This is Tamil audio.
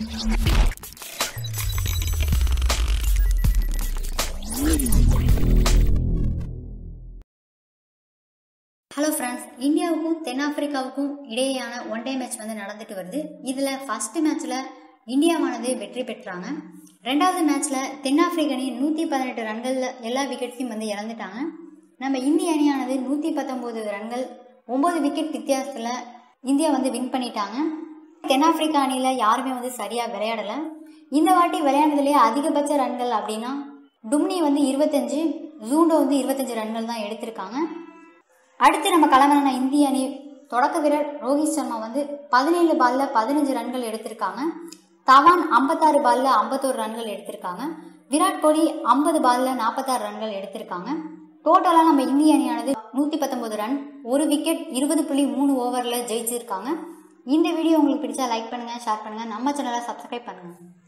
ஹலோ ஃப்ரெண்ட்ஸ் இந்தியாவுக்கும் தென்னாப்பிரிக்காவுக்கும் இடையேயான ஒன் டே மேட்ச் வந்து நடந்துட்டு வருது இதில் ஃபர்ஸ்ட் மேட்ச்சில் இந்தியாவானது வெற்றி பெற்றாங்க ரெண்டாவது மேட்ச்சில் தென்னாப்பிரிக்க அணி நூற்றி பதினெட்டு ரன்களில் எல்லா விக்கெட்ஸையும் வந்து இழந்துட்டாங்க நம்ம இந்திய அணியானது நூற்றி பத்தொம்போது ரன்கள் ஒம்பது விக்கெட் வித்தியாசத்தில் இந்தியா வந்து வின் பண்ணிட்டாங்க தென்னாப்பிரிக்கா அணியில் யாருமே வந்து சரியாக விளையாடலை இந்த வாட்டி விளையாடுறதுலேயே அதிகபட்ச ரன்கள் அப்படின்னா டும்னி வந்து இருபத்தஞ்சு ஜூண்டோ வந்து இருபத்தஞ்சு ரன்கள் தான் எடுத்திருக்காங்க அடுத்து நம்ம கிளம்புன இந்திய அணி தொடக்க வீரர் ரோஹித் சர்மா வந்து பதினேழு பால்ல பதினஞ்சு ரன்கள் எடுத்திருக்காங்க தவான் ஐம்பத்தாறு பால்ல ஐம்பத்தோரு ரன்கள் எடுத்திருக்காங்க விராட் கோலி ஐம்பது பால்ல நாற்பத்தாறு ரன்கள் எடுத்திருக்காங்க டோட்டலாக நம்ம இந்திய அணியானது நூற்றி பத்தொன்பது ரன் ஒரு விக்கெட் இருபது புள்ளி மூணு ஓவரில் ஜெயிச்சிருக்காங்க இந்த வீடியோ உங்களுக்கு பிடிச்சா லைக் பண்ணுங்கள் ஷேர் பண்ணுங்கள் நம்ம சேனலை சப்ஸ்கிரைப் பண்ணுங்கள்